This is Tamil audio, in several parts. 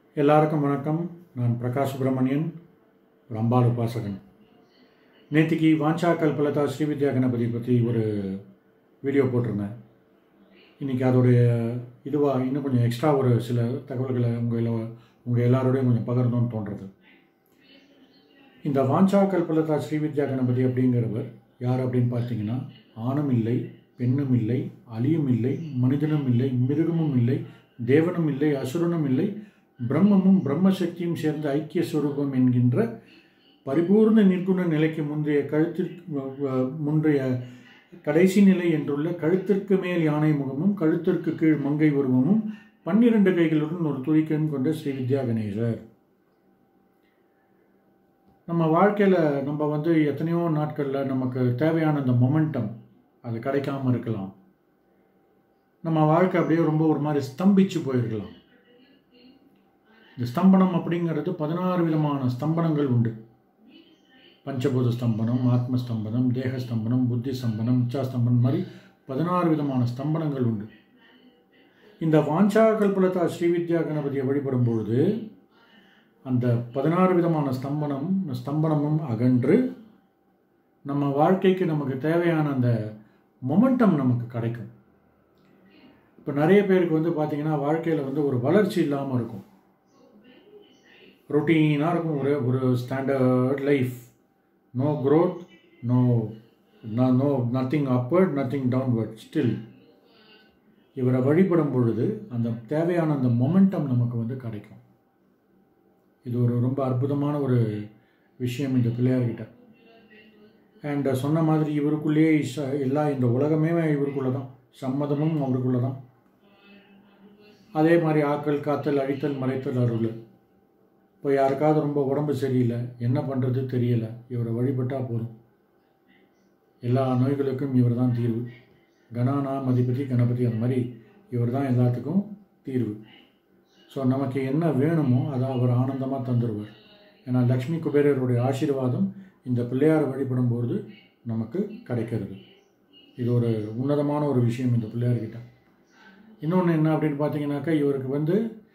எல்லாருக்கும் வணக்கம் நான் பிரகாஷ் சுப்பிரமணியன் ஒரு அம்பாள் உபாசகன் நேற்றுக்கு வாஞ்சா கல்பலதா ஸ்ரீவித்யா கணபதி பற்றி ஒரு வீடியோ போட்டிருந்தேன் இன்றைக்கி அதோடைய இதுவாக இன்னும் கொஞ்சம் எக்ஸ்ட்ரா ஒரு சில தகவல்களை உங்கள் உங்கள் எல்லாரோடையும் கொஞ்சம் பகிர்ந்தோன்னு தோன்றது இந்த வாஞ்சா கல்பலதா ஸ்ரீவித்யா கணபதி அப்படிங்கிறவர் யார் அப்படின்னு பார்த்தீங்கன்னா ஆணும் இல்லை பெண்ணும் இல்லை அலியும் இல்லை மனிதனும் இல்லை மிருகமும் இல்லை தேவனும் இல்லை அசுரனும் இல்லை பிரம்மமும் பிரம்மசக்தியும் சேர்ந்த ஐக்கிய சுரூபம் என்கின்ற பரிபூர்ண நிர்குண நிலைக்கு முந்தைய கழுத்திற்கு முந்தைய கடைசி நிலை என்றுள்ள கழுத்திற்கு மேல் யானை முகமும் கழுத்திற்கு கீழ் மங்கை உருவமும் பன்னிரண்டு கைகளுடன் ஒரு துதிக்கம் கொண்ட ஸ்ரீ வித்யா கணேசர் நம்ம வாழ்க்கையில் நம்ம வந்து எத்தனையோ நாட்களில் நமக்கு தேவையான அந்த மொமெண்டம் அது கிடைக்காம இருக்கலாம் நம்ம வாழ்க்கை அப்படியே ரொம்ப ஒரு மாதிரி ஸ்தம்பிச்சு போயிருக்கலாம் இந்த ஸ்தம்பனம் அப்படிங்கிறது பதினாறு விதமான ஸ்தம்பனங்கள் உண்டு பஞ்சபூத ஸ்தம்பனம் ஆத்ம ஸ்தம்பனம் தேக ஸ்தம்பனம் புத்தி ஸ்தம்பனம் இச்சா ஸ்தம்பனம் மாதிரி பதினாறு விதமான ஸ்தம்பனங்கள் உண்டு இந்த வாஞ்சா கல்பலதா ஸ்ரீவித்யா கணபதியை வழிபடும் பொழுது அந்த பதினாறு விதமான ஸ்தம்பனம் ஸ்தம்பனமும் அகன்று நம்ம வாழ்க்கைக்கு நமக்கு தேவையான அந்த மொமெண்டம் நமக்கு கிடைக்கும் இப்போ நிறைய பேருக்கு வந்து பார்த்திங்கன்னா வாழ்க்கையில் வந்து ஒரு வளர்ச்சி இல்லாமல் இருக்கும் ரொட்டீனாக இருக்கும் ஒரு ஒரு standard life no growth no no nothing upward nothing downward still இவரை வழிபடும் பொழுது அந்த தேவையான அந்த மொமெண்டம் நமக்கு வந்து கிடைக்கும் இது ஒரு ரொம்ப அற்புதமான ஒரு விஷயம் இந்த பிள்ளையார்கிட்ட அண்ட் சொன்ன மாதிரி இவருக்குள்ளேயே எல்லா இந்த உலகமே இவருக்குள்ள தான் சம்மதமும் அவருக்குள்ள தான் அதே மாதிரி ஆக்கல் காத்தல் அழித்தல் மறைத்தல் அருள் இப்போ யாருக்காவது ரொம்ப உடம்பு சரியில்லை என்ன பண்ணுறது தெரியலை இவரை வழிபட்டால் போதும் எல்லா நோய்களுக்கும் இவர் தான் தீர்வு கணானா மதிபதி கணபதி அந்த மாதிரி இவர் தான் எல்லாத்துக்கும் தீர்வு ஸோ நமக்கு என்ன வேணுமோ அதை அவர் ஆனந்தமாக தந்துடுவார் ஏன்னா லக்ஷ்மி குபேரருடைய ஆசீர்வாதம் இந்த பிள்ளையார் வழிபடும் பொழுது நமக்கு கிடைக்கிறது இது ஒரு உன்னதமான ஒரு விஷயம் இந்த பிள்ளையார்கிட்ட இன்னொன்று என்ன அப்படின்னு பார்த்தீங்கன்னாக்கா இவருக்கு வந்து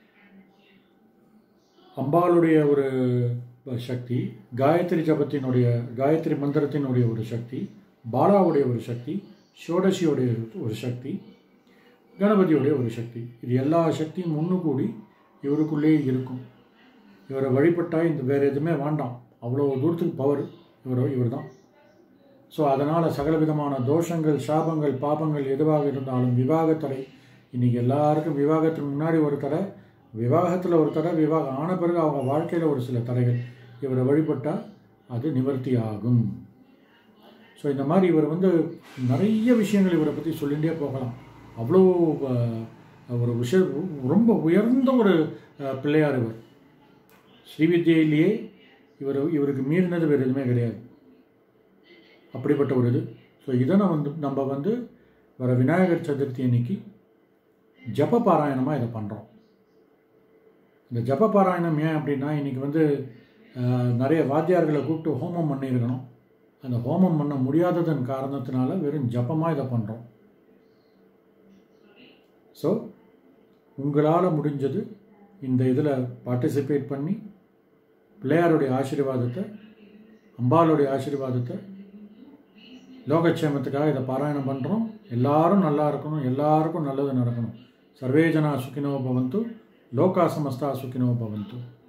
அம்பாளுடைய ஒரு சக்தி காயத்ரி ஜபத்தினுடைய காயத்ரி மந்திரத்தினுடைய ஒரு சக்தி பாலாவுடைய ஒரு சக்தி ஷோடசியோடைய ஒரு சக்தி கணபதியோடைய ஒரு சக்தி இது எல்லா சக்தியும் ஒன்று கூடி இவருக்குள்ளே இருக்கும் இவரை வழிபட்டால் இந்த வேறு எதுவுமே வேண்டாம் அவ்வளோ தூரத்துக்கு பவர் இவர் இவர் தான் ஸோ அதனால் சகலவிதமான தோஷங்கள் சாபங்கள் பாபங்கள் எதுவாக இருந்தாலும் விவாகத்தடை இன்றைக்கி எல்லாருக்கும் விவாகத்துக்கு முன்னாடி ஒரு தடை விவாகத்தில் ஒரு தடை விவாகம் ஆன பிறகு அவங்க வாழ்க்கையில் ஒரு சில தடைகள் இவரை வழிபட்டால் அது நிவர்த்தி ஆகும் ஸோ இந்த மாதிரி இவர் வந்து நிறைய விஷயங்கள் இவரை பற்றி சொல்லிகிட்டே போகலாம் அவ்வளோ ஒரு விஷய ரொம்ப உயர்ந்த ஒரு பிள்ளையார் இவர் ஸ்ரீவித்யிலேயே இவர் இவருக்கு மீறினது வேறு எதுவுமே கிடையாது அப்படிப்பட்ட ஒரு இது ஸோ இதனை வந்து நம்ம வந்து வர விநாயகர் சதுர்த்தி அன்னைக்கு ஜப பாராயணமாக இதை பண்ணுறோம் இந்த ஜப பாராயணம் ஏன் அப்படின்னா இன்றைக்கி வந்து நிறைய வாத்தியார்களை கூப்பிட்டு ஹோமம் பண்ணியிருக்கணும் அந்த ஹோமம் பண்ண முடியாததன் காரணத்தினால வெறும் ஜபமாக இதை பண்ணுறோம் ஸோ உங்களால் முடிஞ்சது இந்த இதில் பார்ட்டிசிபேட் பண்ணி பிள்ளையாருடைய ஆசீர்வாதத்தை அம்பாளுடைய ஆசீர்வாதத்தை லோகக்ஷேமத்துக்காக இதை பாராயணம் பண்ணுறோம் எல்லாரும் நல்லா இருக்கணும் எல்லாருக்கும் நல்லது நடக்கணும் சர்வே ஜனா சுக்கினோ பவந்து லோகா சமஸ்தா சுக்கினோ பவந்து